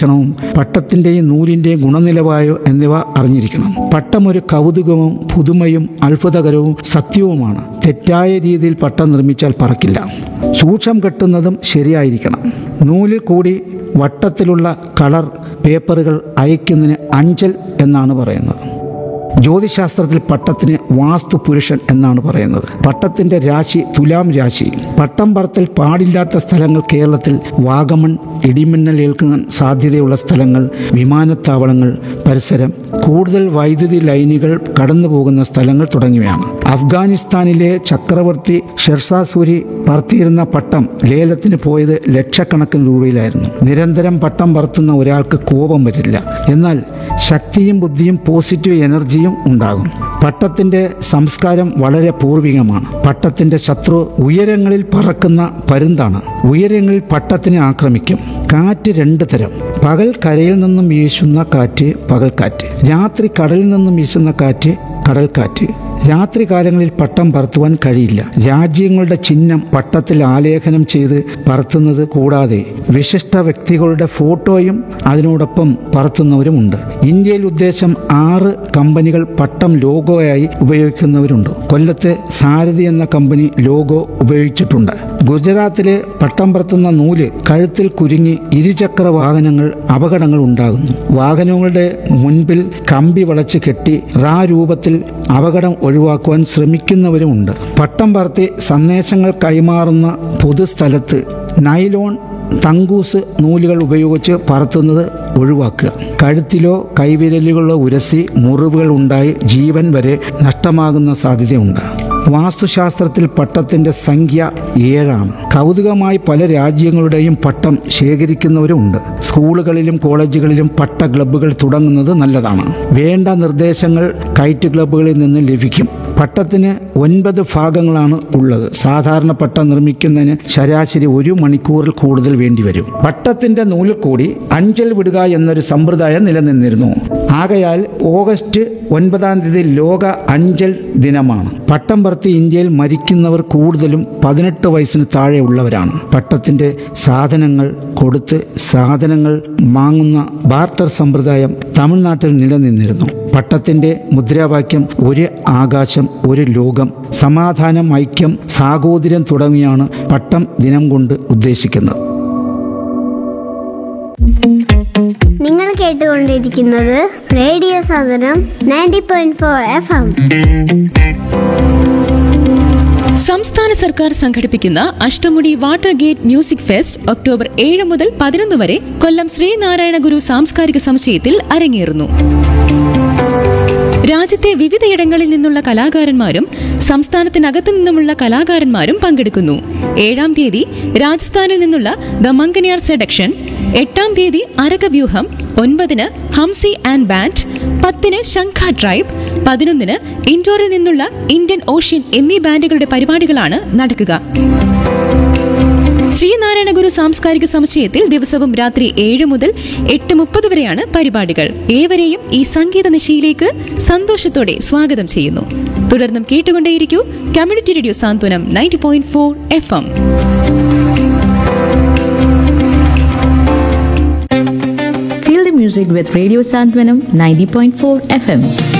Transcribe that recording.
പരീക്ഷണവും പട്ടത്തിൻ്റെയും നൂലിൻ്റെയും ഗുണനിലവാരം എന്നിവ അറിഞ്ഞിരിക്കണം പട്ടം ഒരു കൗതുകവും പുതുമയും അത്ഭുതകരവും സത്യവുമാണ് തെറ്റായ രീതിയിൽ പട്ടം നിർമ്മിച്ചാൽ പറക്കില്ല സൂക്ഷം കെട്ടുന്നതും ശരിയായിരിക്കണം നൂലിൽ കൂടി വട്ടത്തിലുള്ള കളർ പേപ്പറുകൾ അയക്കുന്നതിന് അഞ്ചൽ എന്നാണ് പറയുന്നത് ജ്യോതിശാസ്ത്രത്തിൽ പട്ടത്തിന് വാസ്തു പുരുഷൻ എന്നാണ് പറയുന്നത് പട്ടത്തിന്റെ രാശി തുലാം രാശി പട്ടം പറത്തൽ പാടില്ലാത്ത സ്ഥലങ്ങൾ കേരളത്തിൽ വാഗമൺ ഇടിമിന്നൽ ഏൽക്കാൻ സാധ്യതയുള്ള സ്ഥലങ്ങൾ വിമാനത്താവളങ്ങൾ പരിസരം കൂടുതൽ വൈദ്യുതി ലൈനുകൾ കടന്നു പോകുന്ന സ്ഥലങ്ങൾ തുടങ്ങിയവയാണ് അഫ്ഗാനിസ്ഥാനിലെ ചക്രവർത്തി ഷെർസാസൂരി പറത്തിയിരുന്ന പട്ടം ലേലത്തിന് പോയത് ലക്ഷക്കണക്കിന് രൂപയിലായിരുന്നു നിരന്തരം പട്ടം പറത്തുന്ന ഒരാൾക്ക് കോപം വരില്ല എന്നാൽ ശക്തിയും ബുദ്ധിയും പോസിറ്റീവ് എനർജിയും ഉണ്ടാകും പട്ടത്തിന്റെ സംസ്കാരം വളരെ പൂർവികമാണ് പട്ടത്തിന്റെ ശത്രു ഉയരങ്ങളിൽ പറക്കുന്ന പരുന്താണ് ഉയരങ്ങളിൽ പട്ടത്തിനെ ആക്രമിക്കും കാറ്റ് രണ്ട് തരം പകൽ കരയിൽ നിന്നും വീശുന്ന കാറ്റ് പകൽക്കാറ്റ് രാത്രി കടലിൽ നിന്നും വീശുന്ന കാറ്റ് കടൽക്കാറ്റ് രാത്രി കാലങ്ങളിൽ പട്ടം പറത്തുവാൻ കഴിയില്ല രാജ്യങ്ങളുടെ ചിഹ്നം പട്ടത്തിൽ ആലേഖനം ചെയ്ത് പറത്തുന്നത് കൂടാതെ വിശിഷ്ട വ്യക്തികളുടെ ഫോട്ടോയും അതിനോടൊപ്പം പറത്തുന്നവരുമുണ്ട് ഇന്ത്യയിൽ ഉദ്ദേശം ആറ് കമ്പനികൾ പട്ടം ലോഗോയായി ഉപയോഗിക്കുന്നവരുണ്ട് കൊല്ലത്തെ സാരഥി എന്ന കമ്പനി ലോഗോ ഉപയോഗിച്ചിട്ടുണ്ട് ഗുജറാത്തിലെ പട്ടം പറത്തുന്ന നൂല് കഴുത്തിൽ കുരുങ്ങി ഇരുചക്ര വാഹനങ്ങൾ അപകടങ്ങൾ ഉണ്ടാകുന്നു വാഹനങ്ങളുടെ മുൻപിൽ കമ്പി വളച്ച് കെട്ടി റാ രൂപത്തിൽ അപകടം ഒഴിവാക്കുവാൻ ശ്രമിക്കുന്നവരുമുണ്ട് പട്ടം പറത്തി സന്ദേശങ്ങൾ കൈമാറുന്ന പൊതുസ്ഥലത്ത് നൈലോൺ തങ്കൂസ് നൂലുകൾ ഉപയോഗിച്ച് പറത്തുന്നത് ഒഴിവാക്കുക കഴുത്തിലോ കൈവിരലുകളോ ഉരസി മുറിവുകൾ ഉണ്ടായി ജീവൻ വരെ നഷ്ടമാകുന്ന സാധ്യതയുണ്ട് വാസ്തുശാസ്ത്രത്തിൽ പട്ടത്തിന്റെ സംഖ്യ ഏഴാണ് കൗതുകമായി പല രാജ്യങ്ങളുടെയും പട്ടം ശേഖരിക്കുന്നവരുമുണ്ട് സ്കൂളുകളിലും കോളേജുകളിലും പട്ട ക്ലബ്ബുകൾ തുടങ്ങുന്നത് നല്ലതാണ് വേണ്ട നിർദ്ദേശങ്ങൾ കൈറ്റ് ക്ലബ്ബുകളിൽ നിന്ന് ലഭിക്കും പട്ടത്തിന് ഒൻപത് ഭാഗങ്ങളാണ് ഉള്ളത് സാധാരണ പട്ടം നിർമ്മിക്കുന്നതിന് ശരാശരി ഒരു മണിക്കൂറിൽ കൂടുതൽ വേണ്ടിവരും പട്ടത്തിന്റെ നൂലിൽ കൂടി അഞ്ചൽ വിടുക എന്നൊരു സമ്പ്രദായം നിലനിന്നിരുന്നു ആകയാൽ ഓഗസ്റ്റ് ഒൻപതാം തീയതി ലോക അഞ്ചൽ ദിനമാണ് പട്ടം പറത്തി ഇന്ത്യയിൽ മരിക്കുന്നവർ കൂടുതലും പതിനെട്ട് വയസ്സിന് താഴെ ഉള്ളവരാണ് പട്ടത്തിന്റെ സാധനങ്ങൾ കൊടുത്ത് സാധനങ്ങൾ വാങ്ങുന്ന ബാർട്ടർ സമ്പ്രദായം തമിഴ്നാട്ടിൽ നിലനിന്നിരുന്നു പട്ടത്തിന്റെ മുദ്രാവാക്യം ഒരു ആകാശം ഒരു ലോകം സമാധാനം ഐക്യം സാഹോദര്യം തുടങ്ങിയാണ് പട്ടം ദിനം കൊണ്ട് ഉദ്ദേശിക്കുന്നത് നിങ്ങൾ കേട്ടുകൊണ്ടിരിക്കുന്നത് റേഡിയോ സാധനം ninety point four F M സംസ്ഥാന സർക്കാർ സംഘടിപ്പിക്കുന്ന Ashtamudi water gate music fest October ഏഴ് മുതൽ പതിനൊന്ന് വരെ കൊല്ലം ശ്രീനാരായണ ഗുരു സാംസ്കാരിക സമുച്ചയത്തിൽ അരങ്ങേറുന്നു രാജ്യത്തെ വിവിധയിടങ്ങളിൽ നിന്നുള്ള കലാകാരന്മാരും സംസ്ഥാനത്തിനകത്തു നിന്നുമുള്ള കലാകാരന്മാരും പങ്കെടുക്കുന്നു ഏഴാം തീയതി രാജസ്ഥാനിൽ നിന്നുള്ള ദ മംഗനിയാർ സെഡക്ഷൻ എട്ടാം തീയതി അരകവ്യൂഹം ഒൻപതിന് ഹംസി ആൻഡ് ബാൻഡ് പത്തിന് ശംഖ ട്രൈബ് പതിനൊന്നിന് ഇൻഡോറിൽ നിന്നുള്ള ഇന്ത്യൻ ഓഷ്യൻ എന്നീ ബാൻഡുകളുടെ പരിപാടികളാണ് നടക്കുക ശ്രീനാരായണ ഗുരു സാംസ്കാരിക സമുച്ചയത്തിൽ ദിവസവും രാത്രി ഏഴ് മുതൽ എട്ട് മുപ്പത് വരെയാണ് പരിപാടികൾ ഏവരെയും ഈ സംഗീത നിശയിലേക്ക് സന്തോഷത്തോടെ സ്വാഗതം ചെയ്യുന്നു തുടർന്നും കേട്ടുകൊണ്ടേയിരിക്കൂ community radio Santhwanam ninety point four F M Feel the music with Radio Santwanam 90.4 FM.